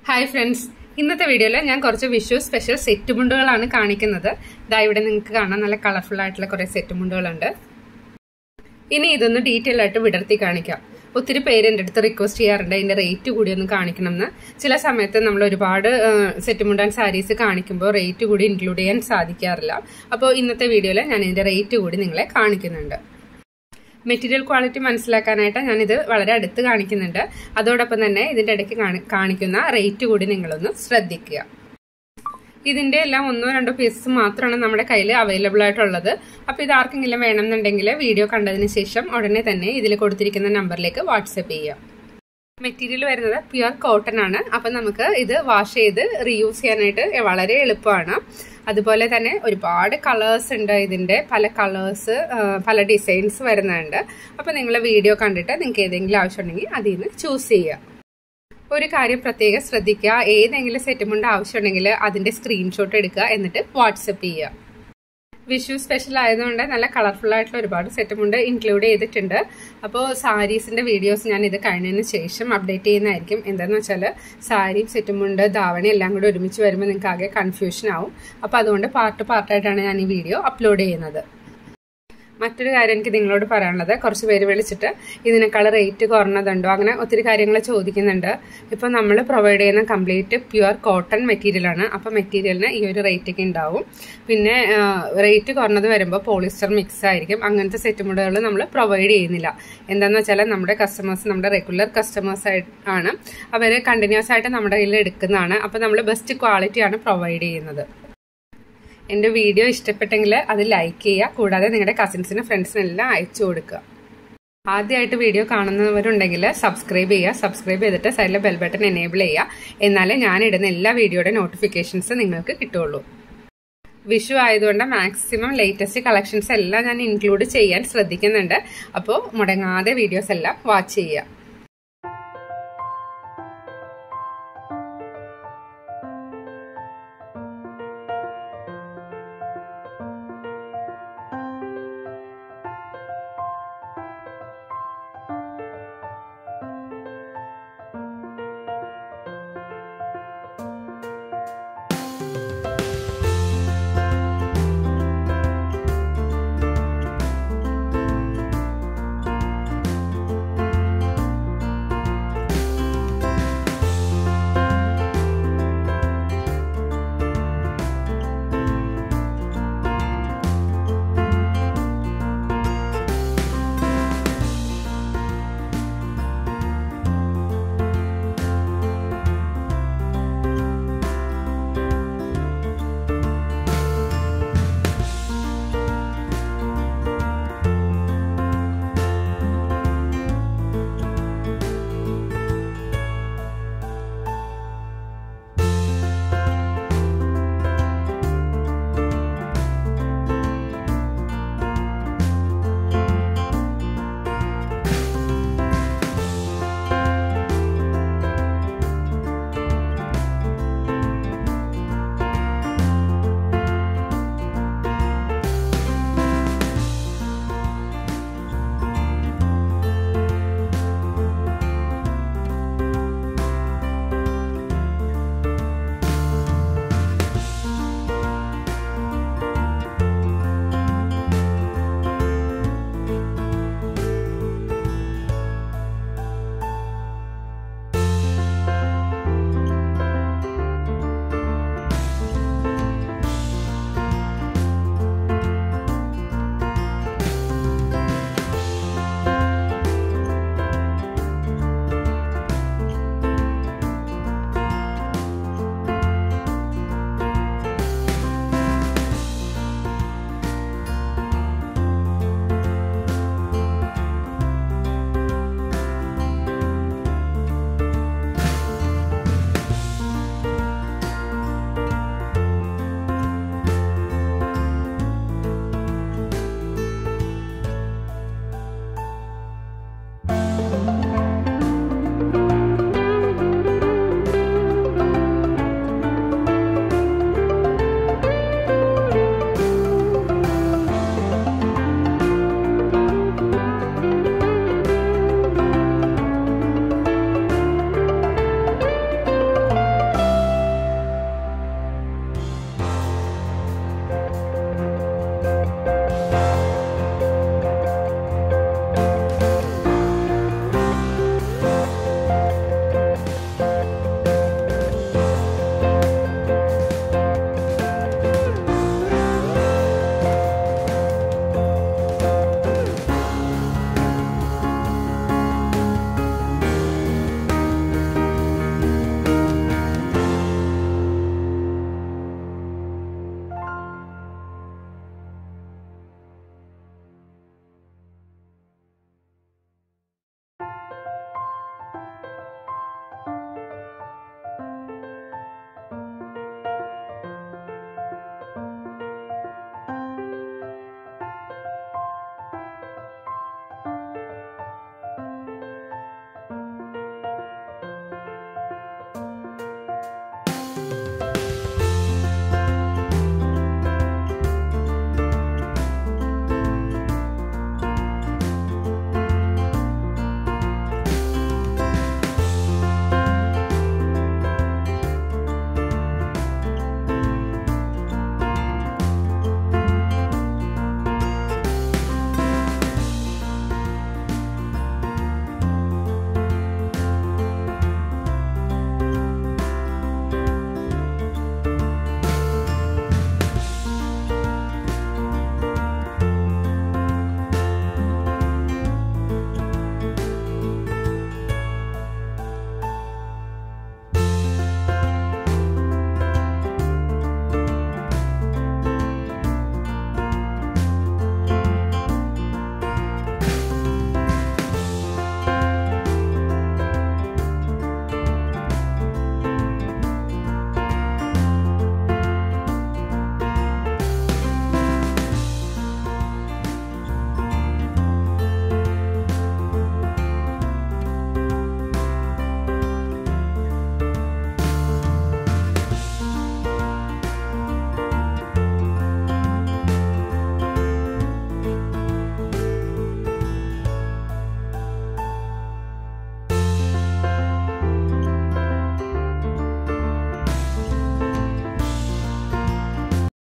hi friends ഇന്നത്തെ വീഡിയോയിൽ ഞാൻ കുറച്ച് വിഷു സ്പെഷ്യൽ സെറ്റ് മുണ്ടുകളാണ് കാണിക്കുന്നത് ഇതാ ഇവിടെ നിങ്ങൾക്ക് കാണാൻ നല്ല കളർഫുൾ ആയിട്ടുള്ള കുറേ സെറ്റ് മുണ്ടുകളുണ്ട് ഇനി ഇതൊന്ന് ഡീറ്റെയിൽ ആയിട്ട് വിടർത്തി കാണിക്കാം ഒത്തിരി പേര് എൻ്റെ അടുത്ത് റിക്വസ്റ്റ് ചെയ്യാറുണ്ട് ഇതിന്റെ റേറ്റ് കൂടി ഒന്ന് കാണിക്കണം എന്ന് ചില സമയത്ത് നമ്മൾ ഒരുപാട് സെറ്റ് മുണ്ടാൻ സാരീസ് കാണിക്കുമ്പോൾ റേറ്റ് കൂടി ഇൻക്ലൂഡ് ചെയ്യാൻ സാധിക്കാറില്ല അപ്പോൾ ഇന്നത്തെ വീഡിയോയിൽ ഞാൻ ഇതിന്റെ റേറ്റ് കൂടി നിങ്ങളെ കാണിക്കുന്നുണ്ട് മെറ്റീരിയൽ ക്വാളിറ്റി മനസ്സിലാക്കാനായിട്ട് ഞാനിത് വളരെ അടുത്ത് കാണിക്കുന്നുണ്ട് അതോടൊപ്പം തന്നെ ഇതിന്റെ ഇടയ്ക്ക് കാണിക്കുന്ന റേറ്റ് കൂടി നിങ്ങളൊന്ന് ശ്രദ്ധിക്കുക ഇതിന്റെ എല്ലാം ഒന്നോ രണ്ടോ പീസസ് മാത്രമാണ് നമ്മുടെ കയ്യിൽ അവൈലബിൾ ആയിട്ടുള്ളത് അപ്പോൾ ഇത് ആർക്കെങ്കിലും വേണമെന്നുണ്ടെങ്കിൽ വീഡിയോ കണ്ടതിന് ശേഷം ഉടനെ തന്നെ ഇതിൽ കൊടുത്തിരിക്കുന്ന നമ്പറിലേക്ക് വാട്സപ്പ് ചെയ്യാം മെറ്റീരിയൽ വരുന്നത് പ്യുർ കോട്ടൺ ആണ് അപ്പം നമുക്ക് ഇത് വാഷ് ചെയ്ത് റീയൂസ് ചെയ്യാനായിട്ട് വളരെ എളുപ്പമാണ് അതുപോലെ തന്നെ ഒരുപാട് കളേഴ്സ് ഉണ്ട് ഇതിൻ്റെ പല കളേഴ്സ് പല ഡിസൈൻസ് വരുന്നുണ്ട് അപ്പോൾ നിങ്ങൾ വീഡിയോ കണ്ടിട്ട് നിങ്ങൾക്ക് ഏതെങ്കിലും ആവശ്യമുണ്ടെങ്കിൽ അതിൽ നിന്ന് ചൂസ് ചെയ്യുക ഒരു കാര്യം പ്രത്യേകം ശ്രദ്ധിക്കുക ഏതെങ്കിലും സെറ്റുമുണ്ട് ആവശ്യമുണ്ടെങ്കിൽ അതിൻ്റെ സ്ക്രീൻഷോട്ട് എടുക്കുക എന്നിട്ട് വാട്സപ്പ് ചെയ്യുക വിഷു സ്പെഷ്യൽ ആയതുകൊണ്ട് നല്ല കളർഫുൾ ആയിട്ടുള്ള ഒരുപാട് സെറ്റുമുണ്ട് ഇൻക്ലൂഡ് ചെയ്തിട്ടുണ്ട് അപ്പോൾ സാരീസിന്റെ വീഡിയോസ് ഞാൻ ഇത് കഴിഞ്ഞതിന് ശേഷം അപ്ഡേറ്റ് ചെയ്യുന്നതായിരിക്കും എന്താണെന്ന് വെച്ചാൽ സാരിയും സെറ്റുമുണ്ട് ധാവണി എല്ലാം കൂടി ഒരുമിച്ച് വരുമ്പോൾ നിങ്ങൾക്ക് ആകെ കൺഫ്യൂഷൻ ആവും അപ്പോൾ അതുകൊണ്ട് പാർട്ട് പാർട്ടായിട്ടാണ് ഞാൻ ഈ വീഡിയോ അപ്ലോഡ് ചെയ്യുന്നത് മറ്റൊരു കാര്യം എനിക്ക് നിങ്ങളോട് പറയാനുള്ളത് കുറച്ച് പേര് വിളിച്ചിട്ട് ഇതിനേക്കാൾ റേറ്റ് കുറഞ്ഞതുണ്ടോ അങ്ങനെ ഒത്തിരി കാര്യങ്ങൾ ചോദിക്കുന്നുണ്ട് ഇപ്പോൾ നമ്മൾ പ്രൊവൈഡ് ചെയ്യുന്ന കംപ്ലീറ്റ് പ്യുവർ കോട്ടൺ മെറ്റീരിയൽ ആണ് അപ്പോൾ മെറ്റീരിയലിന് ഈ ഒരു റേറ്റ് ഒക്കെ ഉണ്ടാവും പിന്നെ റേറ്റ് കുറഞ്ഞത് വരുമ്പോൾ പോളിസ്റ്റർ മിക്സ് ആയിരിക്കും അങ്ങനത്തെ സെറ്റ് മുണ്ടുകൾ നമ്മൾ പ്രൊവൈഡ് ചെയ്യുന്നില്ല എന്താണെന്ന് വെച്ചാൽ നമ്മുടെ കസ്റ്റമേഴ്സ് നമ്മുടെ റെഗുലർ കസ്റ്റമേഴ്സ് ആണ് അവർ കണ്ടിന്യൂസ് ആയിട്ട് നമ്മുടെ കയ്യിൽ എടുക്കുന്നതാണ് അപ്പോൾ നമ്മൾ ബെസ്റ്റ് ക്വാളിറ്റിയാണ് പ്രൊവൈഡ് ചെയ്യുന്നത് എൻ്റെ വീഡിയോ ഇഷ്ടപ്പെട്ടെങ്കിൽ അത് ലൈക്ക് ചെയ്യുക കൂടാതെ നിങ്ങളുടെ കസിൻസിനും ഫ്രണ്ട്സിനെല്ലാം അയച്ചു കൊടുക്കുക ആദ്യമായിട്ട് വീഡിയോ കാണുന്നവരുണ്ടെങ്കിൽ സബ്സ്ക്രൈബ് ചെയ്യുക സബ്സ്ക്രൈബ് ചെയ്തിട്ട് സൈഡിലെ ബെൽ ബട്ടൺ എനേബിൾ ചെയ്യുക എന്നാലേ ഞാൻ ഇടുന്ന എല്ലാ വീഡിയോയുടെ നോട്ടിഫിക്കേഷൻസ് നിങ്ങൾക്ക് കിട്ടുള്ളൂ വിഷു ആയതുകൊണ്ട് മാക്സിമം ലേറ്റസ്റ്റ് കളക്ഷൻസ് എല്ലാം ഞാൻ ഇൻക്ലൂഡ് ചെയ്യാൻ ശ്രദ്ധിക്കുന്നുണ്ട് അപ്പോൾ മുടങ്ങാതെ വീഡിയോസ് എല്ലാം വാച്ച് ചെയ്യുക